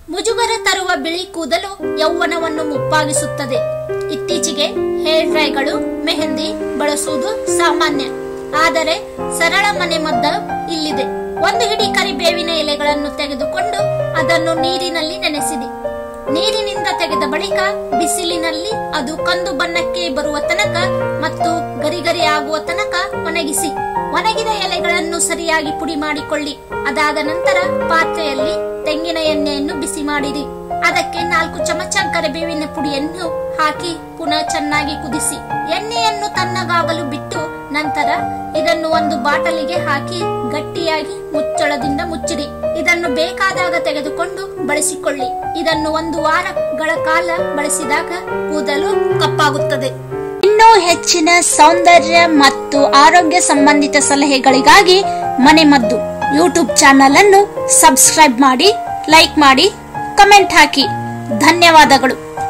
ಮುಜುಗರ ತರುವ ಬಿಳಿ ಕೂದಲು ಯೌವನವನ್ನು ಮುಪ್ಪಾಗಿಸುತ್ತದೆ ಇತ್ತೀಚೆಗೆ ಹೇರ್ ಡ್ರೈಗಳು ಮೆಹಂದಿ ಬಳಸುವುದು ಸಾಮಾನ್ಯ ಆದರೆ ಸರಳ ಮನೆಮದ್ದ ಇಲ್ಲಿದೆ ಒಂದು ಹಿಡಿ ಕರಿಬೇವಿನ ಎಲೆಗಳನ್ನು ತೆಗೆದುಕೊಂಡು ಅದನ್ನು ನೀರಿನಲ್ಲಿ ನೆನೆಸಿಡಿ ನೀರಿನಿಂದ ತೆಗೆದ ಬಳಿಕ ಬಿಸಿಲಿನಲ್ಲಿ ಅದು ಕಂದು ಬಣ್ಣಕ್ಕೆ ಬರುವ ತನಕ ಮತ್ತು ಗರಿಗರಿ ಆಗುವ ತನಕ ಒಣಗಿಸಿ ಒಣಗಿದ ಎಲೆಗಳನ್ನು ಸರಿಯಾಗಿ ಪುಡಿ ಮಾಡಿಕೊಳ್ಳಿ ಅದಾದ ನಂತರ ಪಾತ್ರೆಯಲ್ಲಿ ತೆಂಗಿನ ಎಣ್ಣೆಯನ್ನು ಬಿಸಿ ಮಾಡಿರಿ ಅದಕ್ಕೆ ನಾಲ್ಕು ಚಮಚ ಕರಿಬೇವಿನ ಪುಡಿಯನ್ನು ಹಾಕಿ ಪುನಃ ಚೆನ್ನಾಗಿ ಕುದಿಸಿ ಎಣ್ಣೆಯನ್ನು ತಣ್ಣಗಾಗಲು ಬಿಟ್ಟು ನಂತರ ಇದನ್ನು ಒಂದು ಬಾಟಲಿಗೆ ಹಾಕಿ ಗಟ್ಟಿಯಾಗಿ ಮುಚ್ಚಳದಿಂದ ಮುಚ್ಚಿರಿ ಇದನ್ನು ಬೇಕಾದಾಗ ತೆಗೆದುಕೊಂಡು ಬಳಸಿಕೊಳ್ಳಿ ಇದನ್ನು ಒಂದು ವಾರಗಳ ಕಾಲ ಬಳಸಿದಾಗ ಕೂದಲು ಕಪ್ಪಾಗುತ್ತದೆ ಇನ್ನೂ ಹೆಚ್ಚಿನ ಸೌಂದರ್ಯ ಮತ್ತು ಆರೋಗ್ಯ ಸಂಬಂಧಿತ ಸಲಹೆಗಳಿಗಾಗಿ ಮನೆಮದ್ದು ಯೂಟ್ಯೂಬ್ ಚಾನಲ್ ಅನ್ನು ಸಬ್ಸ್ಕ್ರೈಬ್ ಮಾಡಿ ಲೈಕ್ ಮಾಡಿ ಕಮೆಂಟ್ ಹಾಕಿ ಧನ್ಯವಾದಗಳು